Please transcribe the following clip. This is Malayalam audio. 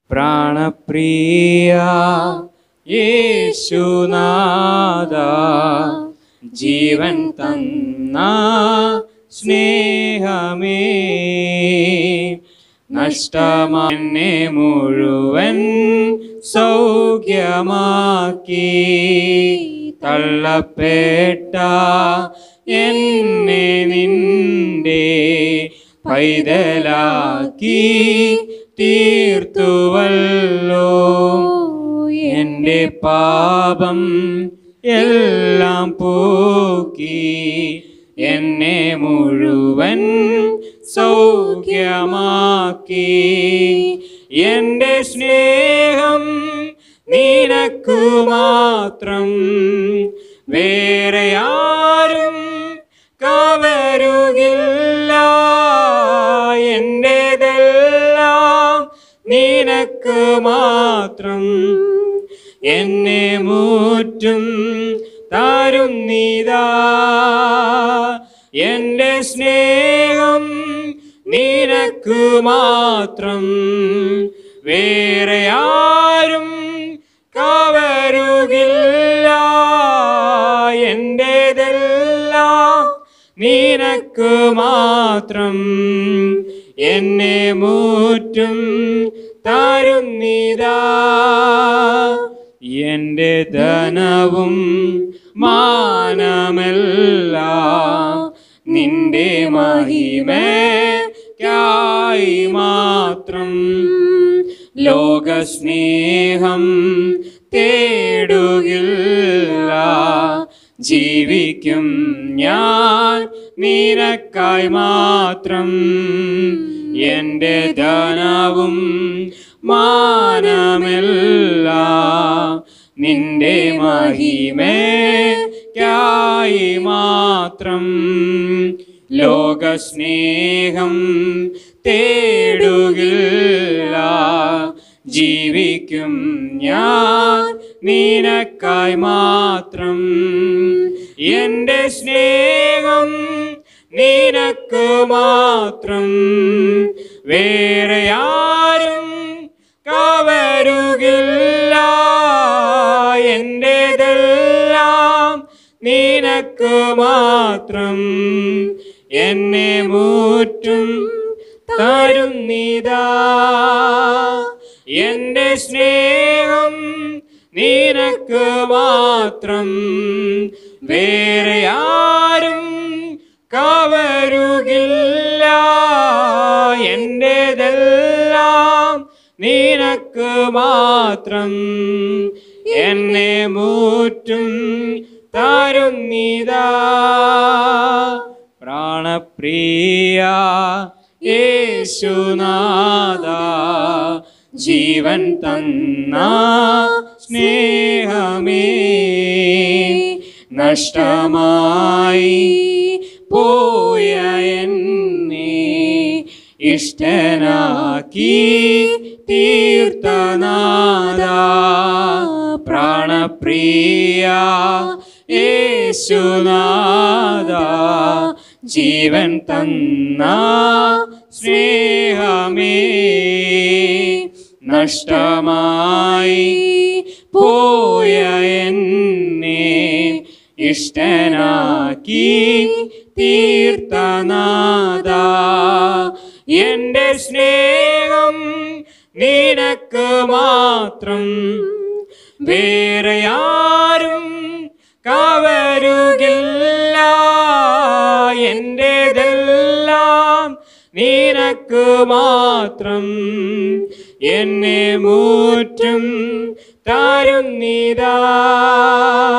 പ്രാണപ്രിയ യേശുനാഥ ജീവൻ തന്ന സ്നേഹമേ നഷ്ടമെന്നെ മുഴുവൻ സൗഖ്യമാക്കി തള്ളപ്പെട്ട എന്നെ നിന്റെ പൈതലാക്കി തീർത്തുവല്ലോ എന്റെ പാപം എല്ലാം പോക്കി എന്നെ മുഴുവൻ സൗഖ്യമാക്കി എന്റെ സ്നേഹം നിനക്കു മാത്രം വേറെ ആരും കവരുകില്ല എന്റേതെല്ലാം നിനക്ക് മാത്രം എന്നെ മൂറ്റും താരുന്നിതാ എന്റെ സ്നേഹം നിനക്ക് മാത്രം വേറെ ആരും കവരുകില്ല എന്റേതെല്ലാം നിനക്ക് മാത്രം എന്നെ മൂറ്റും താരുന്നിതാ എന്റെ ധനവും മാനമല്ല നിന്റെ മഹിമയ്ക്കായി മാത്രം ലോകസ്നേഹം തേടുകില്ല ജീവിക്കും ഞാൻ നിനക്കായി മാത്രം എന്റെ ധനവും മാനമല്ല നിന്റെ മഹിമയ്ക്കായി മാത്രം ലോകസ്നേഹം തേടുകില്ല ജീവിക്കും ഞാൻ നിനക്കായി മാത്രം എന്റെ സ്നേഹം നിനക്ക് മാത്രം വേറെ ആരും കവരുകില്ല എന്റേതെല്ലാം നിനക്ക് മാത്രം എന്നെ മൂറ്റും തരുന്നിതാ എന്റെ സ്നേഹം നിനക്ക് മാത്രം വേറെ ആരും കവരുകില്ല എന്റേതെല്ലാം നിനക്ക് മാത്രം എന്നെ മൂറ്റും തരുന്നിതാ പ്രാണപ്രിയ യേശുനാഥ ജീവൻ തന്ന സ്നേഹമേ നഷ്ടമായി പോയ എന്നെ ഇഷ്ടനാക്കി തീർത്തനാഥ പ്രാണപ്രിയ യേശുനാഥ ജീവൻ തന്ന സ്നേഹമേ നഷ്ടമായി പോയ എന്നെ ഇഷ്ടനാക്കി തീർത്തനാഥ എന്റെ സ്നേഹം നിനക്ക് മാത്രം വേറെ ആരും കവരുകില്ല എന്റേതെല്ലാം നിനക്ക് മാത്രം എന്നെ മൂറ്റും തരുന്നിതാ